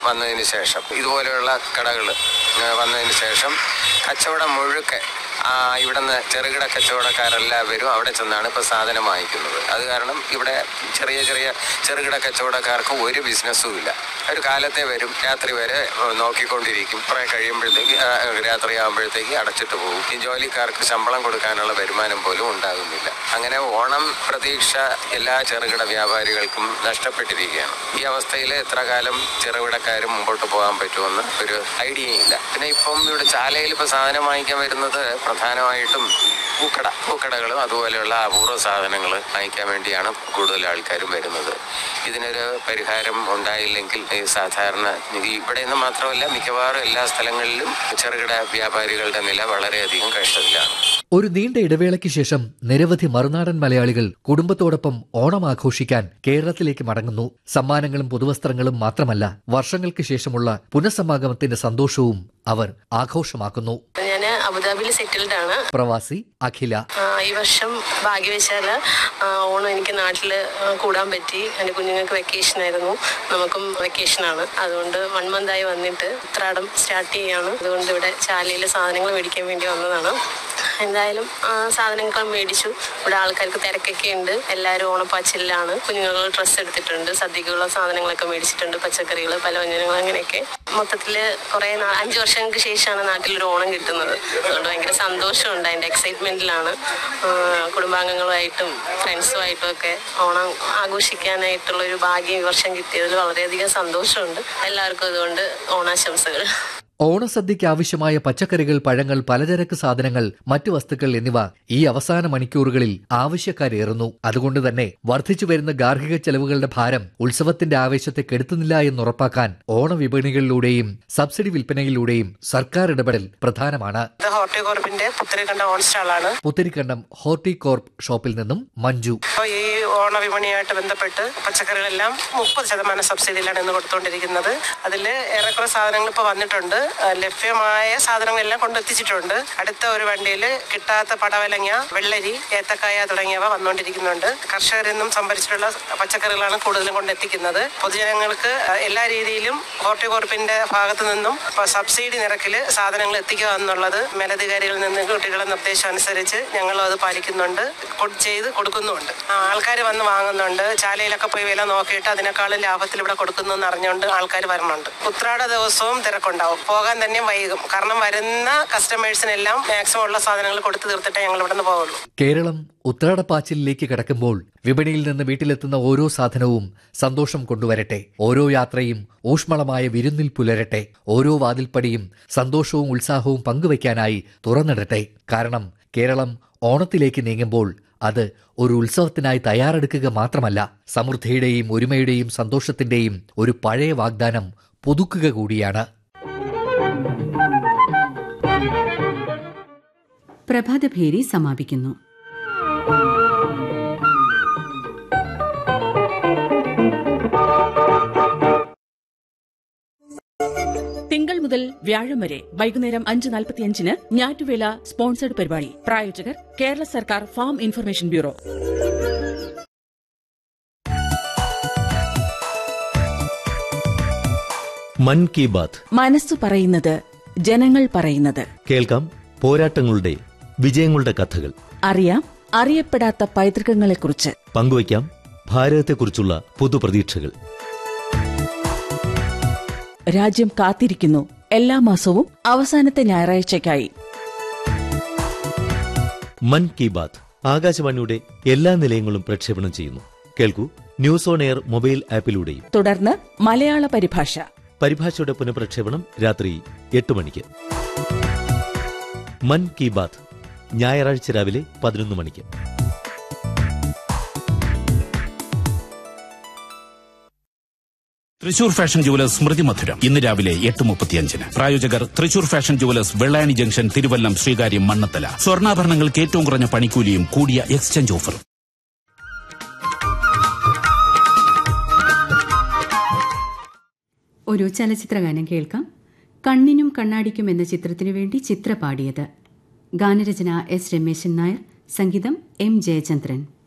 വന്നതിന് ശേഷം ഇതുപോലെയുള്ള കടകൾ വന്നതിന് ശേഷം കച്ചവടം മുഴുക്കെ ആ, ഇവിടുന്ന് ചെറുകിട കച്ചവടക്കാരെല്ലാവരും അവിടെ ചെന്നാണ് ഇപ്പോൾ സാധനം വാങ്ങിക്കുന്നത് അത് കാരണം ഇവിടെ ചെറിയ ചെറിയ ചെറുകിട കച്ചവടക്കാർക്ക് ഒരു ബിസിനസ്സും ഇല്ല ഒരു കാലത്തെ വരും രാത്രി വരെ ഏഹ്, നോക്കിക്കൊണ്ടിരിക്കും കുറേ കഴിയുമ്പോഴത്തേക്ക് ആ, രാത്രി ആകുമ്പോഴത്തേക്ക് അടച്ചിട്ട് പോകും ഈ ജോലിക്കാർക്ക് ശമ്പളം കൊടുക്കാനുള്ള വരുമാനം പോലും ഉണ്ടാകുന്നില്ല അങ്ങനെ ഓണം പ്രതീക്ഷ എല്ലാ ചെറുകിട വ്യാപാരികൾക്കും നഷ്ടപ്പെട്ടിരിക്കുകയാണ് ഈ അവസ്ഥയിൽ എത്ര കാലം ചെറുകിടക്കാരും മുമ്പോട്ട് പോകാൻ പറ്റുമെന്ന് ഒരു ഐഡിയയില്ല പിന്നെ ഇപ്പം ഇവിടെ ചാലയിൽ ഇപ്പോൾ സാധനം വാങ്ങിക്കാൻ വരുന്നത് പ്രധാനമായിട്ടും പൂക്കട പൂക്കടകളും അതുപോലെയുള്ള അപൂർവ സാധനങ്ങൾ വാങ്ങിക്കാൻ വേണ്ടിയാണ് കൂടുതൽ ആൾക്കാരും വരുന്നത് ഇതിനൊരു പരിഹാരം ഉണ്ടായില്ലെങ്കിൽ ഈ സാധാരണ ഈ ഇവിടെ നിന്ന് മാത്രമല്ല മിക്കവാറും എല്ലാ സ്ഥലങ്ങളിലും ചെറുകിട വ്യാപാരികളുടെ നില വളരെയധികം കഷ്ടത്തിലാണ് ഒരു നീണ്ട ഇടവേളയ്ക്ക് ശേഷം നിരവധി മറുനാടൻ മലയാളികൾ കുടുംബത്തോടൊപ്പം ഓണം ആഘോഷിക്കാൻ കേരളത്തിലേക്ക് മടങ്ങുന്നു സമ്മാനങ്ങളും പുതുവസ്ത്രങ്ങളും മാത്രമല്ല വർഷങ്ങൾക്ക് ശേഷമുള്ള പുനഃസമാഗമത്തിന്റെ സന്തോഷവും അവർ ആഘോഷമാക്കുന്നു ഞാൻ അബുദാബിയിൽ സെറ്റിൽഡ് ആണ് പ്രവാസി അഖില ആ, ഈ വർഷം ഭാഗ്യവശാല് ആ, ഓണം എനിക്ക് നാട്ടിൽ കൂടാൻ പറ്റി എൻ്റെ കുഞ്ഞുങ്ങൾക്ക് വെക്കേഷൻ ആയിരുന്നു നമുക്കും വെക്കേഷൻ ആണ് അതുകൊണ്ട് വൺ മന്ത് ആയി വന്നിട്ട് ഉത്രാടം സ്റ്റാർട്ട് ചെയ്യാണ് അതുകൊണ്ട് ഇവിടെ ചാലയിലെ സാധനങ്ങൾ മേടിക്കാൻ വേണ്ടി വന്നതാണ് എന്തായാലും ആ, സാധനങ്ങൾ മേടിച്ചു ഇവിടെ ആൾക്കാർക്ക് തിരക്കൊക്കെ ഉണ്ട് എല്ലാവരും ഓണപ്പാച്ചിലാണ് കുഞ്ഞുങ്ങൾ ഡ്രസ്സ് എടുത്തിട്ടുണ്ട് സദ്യക്കുള്ള സാധനങ്ങളൊക്കെ മേടിച്ചിട്ടുണ്ട് പച്ചക്കറികൾ പലവ്യഞ്ജനങ്ങൾ അങ്ങനെയൊക്കെ മൊത്തത്തിൽ കുറേ നാ- അഞ്ച് വർഷങ്ങൾക്ക് ശേഷമാണ് നാട്ടിലൊരു ഓണം കിട്ടുന്നത് അതുകൊണ്ട് ഭയങ്കര സന്തോഷമുണ്ട് അതിൻ്റെ എക്സൈറ്റ്മെൻറ്റിലാണ് കുടുംബാംഗങ്ങളുമായിട്ടും ഫ്രണ്ട്സുമായിട്ടും ഒക്കെ ഓണം ആഘോഷിക്കാനായിട്ടുള്ള ഒരു ഭാഗ്യം ഈ വർഷം കിട്ടിയതിൽ വളരെയധികം സന്തോഷമുണ്ട് എല്ലാവർക്കും അതുകൊണ്ട് ഓണാശംസകൾ ഓണസദ്യയ്ക്ക് ആവശ്യമായ പച്ചക്കറികൾ പഴങ്ങൾ പലചരക്ക് സാധനങ്ങൾ മറ്റു വസ്തുക്കൾ എന്നിവ ഈ അവസാന മണിക്കൂറുകളിൽ ആവശ്യക്കാരേറുന്നു അതുകൊണ്ട് തന്നെ വർദ്ധിച്ചു വരുന്ന ഗാർഹിക ചെലവുകളുടെ ഭാരം ഉത്സവത്തിന്റെ ആവേശത്തെ കെടുത്തുന്നില്ല എന്നുറപ്പാക്കാൻ ഓണവിപണികളിലൂടെയും സബ്സിഡി വിൽപ്പനയിലൂടെയും സർക്കാർ ഇടപെടൽ പ്രധാനമാണ് ഇത് ഹോർട്ടികോർപ്പിന്റെ പുത്തരിക്കണ്ട ഓൺ സ്റ്റാളാണ് പുത്തരിക്കണ്ടം ഹോർട്ടികോർപ്പ് ഷോപ്പിൽ നിന്നും മഞ്ജു അപ്പോൾ ഈ ഓണവിപണിയായിട്ട് ബന്ധപ്പെട്ട് പച്ചക്കറികളെല്ലാം മുപ്പത് ശതമാനം സബ്സിഡിയിലാണ് ഇന്ന് കൊടുത്തുകൊണ്ടിരിക്കുന്നത് അതിൽ ഏറെക്കുറെ സാധനങ്ങൾ ഇപ്പോൾ വന്നിട്ടുണ്ട് ആ, ലഭ്യമായ സാധനങ്ങളെല്ലാം കൊണ്ടെത്തിച്ചിട്ടുണ്ട് അടുത്ത ഒരു വണ്ടിയിൽ കിട്ടാത്ത പടവലങ്ങ വെള്ളരി ഏത്തക്കായ തുടങ്ങിയവ വന്നുകൊണ്ടിരിക്കുന്നുണ്ട് കർഷകരിൽ നിന്നും സംഭരിച്ചിട്ടുള്ള പച്ചക്കറികളാണ് കൂടുതലും കൊണ്ടെത്തിക്കുന്നത് പൊതുജനങ്ങൾക്ക് ആ, എല്ലാ രീതിയിലും ഹോർട്ടികോർപ്പിന്റെ ഭാഗത്തു നിന്നും ഇപ്പോൾ സബ്സിഡി നിരക്കിൽ സാധനങ്ങൾ എത്തിക്കുക എന്നുള്ളത് മേലധികാരികളിൽ നിന്ന് കുട്ടികളുടെ നിർദ്ദേശം അനുസരിച്ച് ഞങ്ങളും അത് പാലിക്കുന്നുണ്ട് കൊട്- ചെയ്ത് കൊടുക്കുന്നുമുണ്ട് ആൾക്കാർ വന്ന് വാങ്ങുന്നുണ്ട് ചാലയിലൊക്കെ പോയി വില നോക്കിയിട്ട് അതിനേക്കാളും ലാഭത്തിൽ ഇവിടെ കൊടുക്കുന്നു എന്ന് അറിഞ്ഞുകൊണ്ട് ആൾക്കാർ വരുന്നുണ്ട് ഉത്രാട ദിവസവും തിരക്കുണ്ടാവും പോകാൻ തന്നെ വൈകും കാരണം വരുന്ന കസ്റ്റമേഴ്സിനെല്ലാം മാക്സിമം ഉള്ള സാധനങ്ങൾ കൊടുത്തു തീർത്തിട്ടേ ഞങ്ങൾ ഇവിടെ നിന്ന് പോകുള്ളൂ കേരളം ഉത്രാടപ്പാച്ചിലേക്ക് കടക്കുമ്പോൾ വിപണിയിൽ നിന്ന് വീട്ടിലെത്തുന്ന ഓരോ സാധനവും സന്തോഷം കൊണ്ടുവരട്ടെ ഓരോ യാത്രയും ഊഷ്മളമായ വിരുന്നിൽ പുലരട്ടെ ഓരോ വാതിൽപ്പടിയും സന്തോഷവും ഉത്സാഹവും പങ്കുവയ്ക്കാനായി തുറന്നിടട്ടെ കാരണം കേരളം ഓണത്തിലേക്ക് നീങ്ങുമ്പോൾ അത് ഒരു ഉത്സവത്തിനായി തയ്യാറെടുക്കുക മാത്രമല്ല സമൃദ്ധിയുടെയും ഒരുമയുടെയും സന്തോഷത്തിന്റെയും ഒരു പഴയ വാഗ്ദാനം പുതുക്കുക കൂടിയാണ് പ്രഭാതഭേരി സമാപിക്കുന്നു തിങ്കൾ മുതൽ വ്യാഴം വരെ വൈകുന്നേരം അഞ്ച് നാൽപ്പത്തിയഞ്ചിന് ഞാറ്റുവേല സ്പോൺസർഡ് പരിപാടി പ്രായോജകർ കേരള സർക്കാർ ഫാം ഇൻഫർമേഷൻ ബ്യൂറോ മൻ കി ബാത്ത് മനസ്സു പറയുന്നത് ജനങ്ങൾ പറയുന്നത് കേൾക്കാം പോരാട്ടങ്ങളുടെ വിജയങ്ങളുടെ കഥകൾ അറിയാം അറിയപ്പെടാത്ത പൈതൃകങ്ങളെക്കുറിച്ച് പങ്കുവയ്ക്കാം ഭാരതത്തെക്കുറിച്ചുള്ള പുതുപ്രതീക്ഷകൾ രാജ്യം കാത്തിരിക്കുന്നു എല്ലാ മാസവും അവസാനത്തെ ഞായറാഴ്ചയ്ക്കായി മൻ കി ബാത്ത് ആകാശവാണിയുടെ എല്ലാ നിലയങ്ങളും പ്രക്ഷേപണം ചെയ്യുന്നു കേൾക്കൂ ന്യൂസ് ഓൺ എയർ മൊബൈൽ ആപ്പിലൂടെയും തുടർന്ന് മലയാള പരിഭാഷ പരിഭാഷയുടെ പുനഃപ്രക്ഷേപണം രാത്രി എട്ട് മണിക്ക് മൻ കി ബാത്ത് ഞായറാഴ്ച രാവിലെ പതിനൊന്ന് മണിക്ക് തൃശൂർ ഫാഷൻ ജുവലേഴ്സ് സ്മൃതി മധുരം ഇന്ന് രാവിലെ എട്ട് മുപ്പത്തിയഞ്ചിന് പ്രായോജകർ Thrissur fashion jewellers Vellayani junction Thiruvallam Sreekaryam Mannanthala സ്വർണ്ണാഭരണങ്ങൾക്ക് ഏറ്റവും കുറഞ്ഞ പണിക്കൂലിയും കൂടിയ എക്സ്ചേഞ്ച് ഓഫറും ഒരു ചലച്ചിത്രഗാനം കേൾക്കാം കണ്ണിനും കണ്ണാടിക്കും എന്ന ചിത്രത്തിനു വേണ്ടി ചിത്ര പാടിയത് ഗാനരചന എസ് രമേശൻ നായർ സംഗീതം എം ജയചന്ദ്രൻ